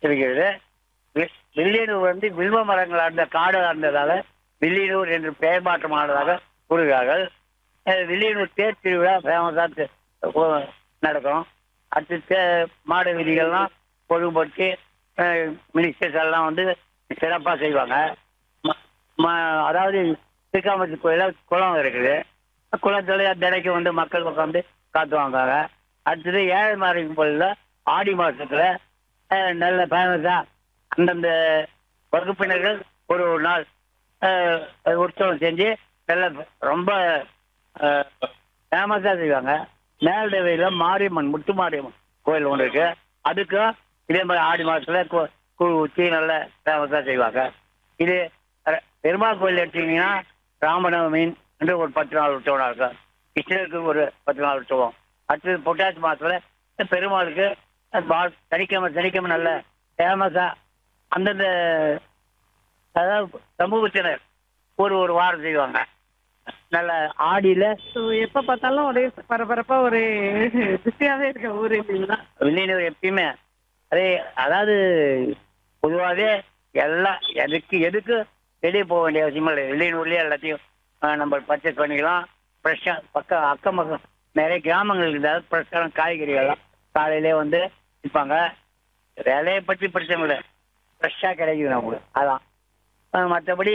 இருக்கிறது வி- வில்லியனூர் வந்து வில்வ மரங்கள் அந்த காடு இருந்ததால வில்லியனூர் என்று பெயர் மாற்றமானதாக கூறுகிறார்கள் அஹ் வில்லியனூர் தேர் திருவிழா ஃபேமஸாக நடக்கும் அடுத்து தே- மாடு விதிகள்லாம் பொழுதுபடுத்தி மினிஸ்டர்ஸ் எல்லாம் வந்து சிறப்பாக செய்வாங்க ம- ம- அதாவது திருக்காமத்தி கோயிலில் குளம் இருக்குது குளத்துல தினைக்கு வந்து மக்கள் உட்காந்து காத்து வாங்குவாங்க அடுத்தது ஏழை மாரியம் கோயிலில் ஆடி மாதத்துல அஹ், நல்ல ஃபேமஸா அந்தந்த வகுப்பினர்கள் ஒரு ஒரு நாள் அஹ், உற்சவம் செஞ்சு நல்ல ரொம்ப ஃபேமஸாக செய்வாங்க மேல்தேவையில் மாரியம்மன் முத்து மாரியம்மன் கோயில் ஒன்று இருக்கு அதுக்கும் இதே மாதிரி ஆடி மாதத்துல கு- கூழ் ஊற்றி நல்ல ஃபேமஸாக செய்வாங்க இது அஹ், பெருமாள் கோயில் எடுத்தீங்கன்னா ராமநவமி என்று ஒரு பத்து நாள் உற்சவம் இருக்கும் கிருஷ்ணருக்கு ஒரு பத்து நாள் உற்சவம் அடுத்தது புட்டாசி மாதத்துல பெருமாளுக்கு அஹ், பா- சனிக்கிழமை சனிக்கிழமை நல்ல ஃபேமஸா அந்தந்த அதாவது சமூகத்தினர் ஒரு ஒரு வாரம் செய்வாங்க நல்ல ஆடியில ஸோ எப்போ பார்த்தாலும் ஒரே பரபரப்பா ஒரு பிஸியாவே இருக்க ஊர் இல்லைங்களா வில்லியனூர் எப்பயுமே அதே அதாவது பொதுவாகவே எல்லாம் எதுக்கு எதுக்கு வெளியே போக வேண்டிய அவசியம் இல்லை வில்லியனூர்லேயே எல்லாத்தையும் ஆஹ், நம்ம பர்ச்சேஸ் பண்ணிக்கலாம் ஃப்ரெஷ்ஷாக பக்கம் அக்கம் பக்கம் நிறைய கிராமங்கள் இருந்தால் ஃப்ரெஷ்ஷான காய்கறிகள்லாம் காலையிலே வந்து விற்பாங்க விலையை பற்றி பிரச்சனை இல்லை ஃப்ரெஷ்ஷாக கிடைக்குது நமக்கு அதான் ஆஹ், மற்றபடி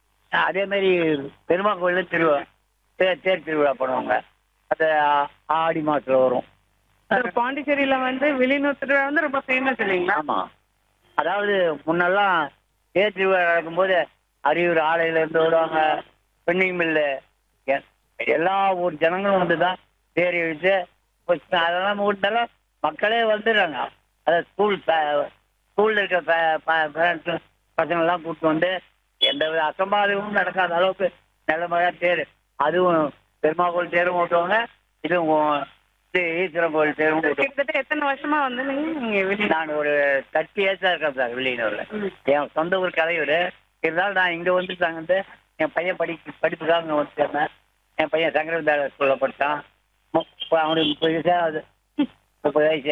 அதே மாதிரி பெருமாள் கோயிலில் திருவிழா தேர் தேர் திருவிழா பண்ணுவாங்க அது ஆ- ஆடி மாதத்தில் வரும் So, பாண்டிச்சேரியில வந்து வெளியூர் திருவிழா வந்து ரொம்ப ஃபேமஸ் இல்லைங்களா ஆமா அதாவது முன்னெல்லாம் தேர் திருவிழா நடக்கும்போது அரியூர் ஆலையில இருந்து வருவாங்க பெண்ணிங் மில்லு எ- எல்லா ஊர் ஜனங்களும் வந்து தான் தேர் இழுத்து போச்சு. அதெல்லாம் முடிந்தால மக்களே வந்துடுறாங்க அதாவது ஸ்கூல் ஸ்கூல்ல இருக்க பேரண்ட்ஸ் பசங்கள்லாம் கூப்பிட்டு வந்து எந்த வித அசம்பாவிதமும் நடக்காத அளவுக்கு நல்ல முறையா தேர் அதுவும் பெருமாள் கோயில் தேரும் ஓட்டுவாங்க இதுவும் இது ஈஸ்வரன் கோயில் தேரும் ஓட்டுவாங்க கிட்டத்தட்ட எத்தனை வருஷமா வந்து நீங்க இங்க வெளியூர் நான் ஒரு தேர்ட்டி இயர்ஸா இருக்கேன் சார் வில்லியனூர்ல என் சொந்த ஊர் கலையூர் இருந்தாலும் நான் இங்க வந்து தங்கிட்டு என் பையன் படி படிப்புக்காக இங்க வந்து சேர்ந்தேன் என் பையன் சங்கர வித்யாலய ஸ்கூல்ல படித்தான் மு- இப்ப அவனுக்கு முப்பது வயசு ஆகுது முப்பது வயசு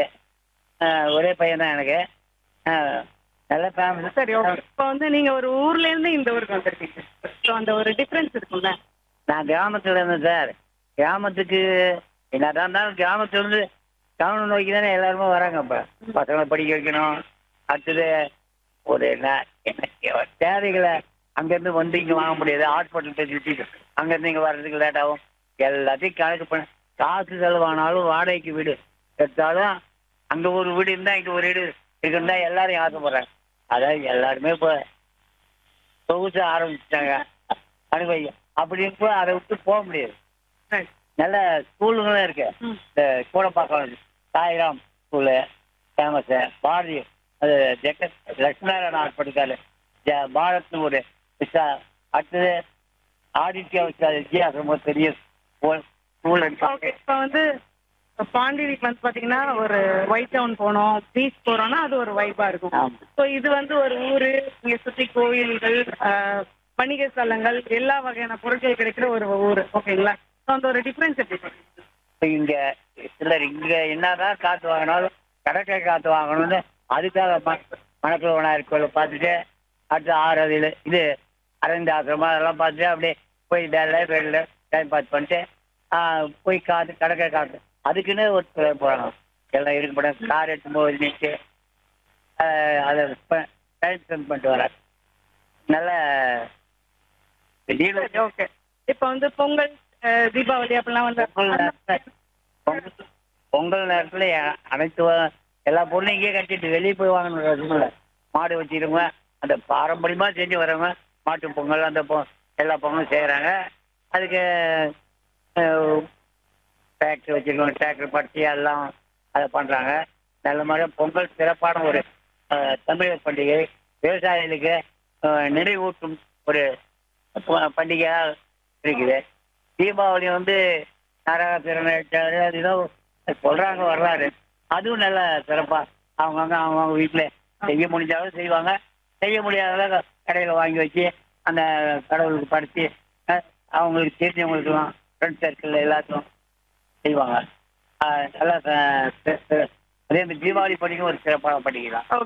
ஆஹ் ஒரே பையன் தான் எனக்கு ஆஹ் நல்ல ஃபேமிலி சரி ஓகே இப்போ வந்து நீங்க ஒரு ஊர்ல இருந்து இந்த ஊருக்கு வந்திருக்கீங்க ஸோ அந்த ஒரு டிஃபரன்ஸ் இருக்கும்ல நான் கிராமத்துல இருந்தேன் சார் கிராமத்துக்கு என்னதான் இருந்தாலும் கிராமத்துல இருந்து டவுன் நோக்கி தானே எல்லாருமே வராங்க இப்ப பசங்களை படிக்க வைக்கணும் அடுத்தது ஒரு ந- என்ன தேவைகளை அங்கேருந்து வந்து இங்கே வாங்க முடியாது ஹாஸ்பிட்டல் ஃபெசிலிட்டி அங்கேருந்து இங்கே வர்றதுக்கு லேட் ஆகும் எல்லாத்தையும் கணக்கு பண்ண காசு செலவானாலும் வாடகைக்கு வீடு எடுத்தாலும் அங்கே ஒரு வீடு இருந்தால் இங்கே ஒரு வீடு இருக்குன்னு தான் எல்லாரும் ஆசைப்படுறாங்க அதாவது எல்லாருமே இப்போ தொகுத்து ஆரம்பிச்சிட்டாங்க அனுபவி அப்படி இருப்போ அதை விட்டு போக முடியாது சரி நல்ல ஸ்கூலுங்களும் இருக்கு ம். இந்த கூடப்பாக்கம் சாய்ராம் ஸ்கூலு ஃபேமஸு பாரதி அது ஜெகத் லட்சுமிநாராயண ஹாஸ்பிட்டல் பாரத்னு ஒரு விசா அடுத்தது ஆதித்யா விசா வித்தியாசம் பெரிய ஸ்கூல் ஓகே இப்போ வந்து பாண்டிக்கு வந்து பாத்தீங்கன்னா ஒரு ஒயிட் டவுன் போனோம் பீச் போறோம்னா அது ஒரு வைபா இருக்கும் ஆமா. ஸோ இது வந்து ஒரு ஊரு இங்க சுத்தி கோயில்கள் ஆஹ், வணிக ஸ்தலங்கள் எல்லா வகையான பொருட்கள் கிடைக்கிற ஒரு ஊர் ஓகேங்களா ஸோ அந்த ஒரு டிஃபரன்ஸ் எப்படி சொல்றீங்க? இப்போ இங்க சிலர் இங்க என்னதான் காத்து வாங்கினாலும் கடற்கரை காத்து வாங்கணும்னு அதுக்காக ம- மணக்குள விநாயகர் கோயிலை பார்த்துட்டு அடுத்து ஆறாவதுல இது அரவிந்த் ஆசிரமம் அதெல்லாம் பார்த்துட்டு அப்படியே போய் டேல வெளில டைம் பாஸ் பண்ணிட்டு ஆ, போய் காத்து கடற்கரை காத்து அதுக்குன்னு ஒரு சிலர் போகிறாங்க எல்லாம் இருக்கப்பட கார் எடுத்து போய் நின்று அதை டைம் ஸ்பெண்ட் பண்ணிட்டு வராங்க நல்ல திடீர்னு சரி ஓகே இப்போ வந்து பொங்கல் ஆஹ், தீபாவளி அப்படிலாம் வந்து பொங்கல் நேரத்துல பொங்கல் பொங்கல் நேரத்துல எ- அனைத்து வ- எல்லா பொருளும் இங்கே கட்டிட்டு வெளியே போய் வாங்கணும் அவசியம் இல்லை மாடு வச்சிருக்கவங்க அந்த பாரம்பரியமா செஞ்சு வரவங்க மாட்டு பொங்கல் அந்த பொ எல்லா பொங்கலும் செய்கிறாங்க அதுக்கு டிராக்டர் வச்சிருக்கவங்க டிராக்டர் பட்டி எல்லாம் அதை பண்ணுறாங்க நல்ல மாதிரி பொங்கல் சிறப்பான ஒரு அஹ், தமிழர் பண்டிகை விவசாயிகளுக்கு அஹ், நினைவூட்டும் ஒரு ப- பண்டிகையாக இருக்குது தீபாவளி வந்து நரகாசுரன் அடிச்சாரு, அது ஏதோ சொல்றாங்க வரலாறு அதுவும் நல்ல சிறப்பா அவங்கவுங்க அவங்கவுங்க வீட்டுல செய்ய முடிஞ்சாலும் செய்வாங்க செய்ய முடியாத கடையில வாங்கி வச்சு அந்த கடவுளுக்கு படைச்சு அஹ், அவங்களுக்கு தெரிஞ்சவங்களுக்குலாம் ஃப்ரெண்ட் சர்க்கிள் எல்லாத்துக்கும் செய்வாங்க அஹ், நல்லா அஹ், அதே மாதிரி தீபாவளி பண்டிகை ஒரு சிறப்பான பண்டிகை தான்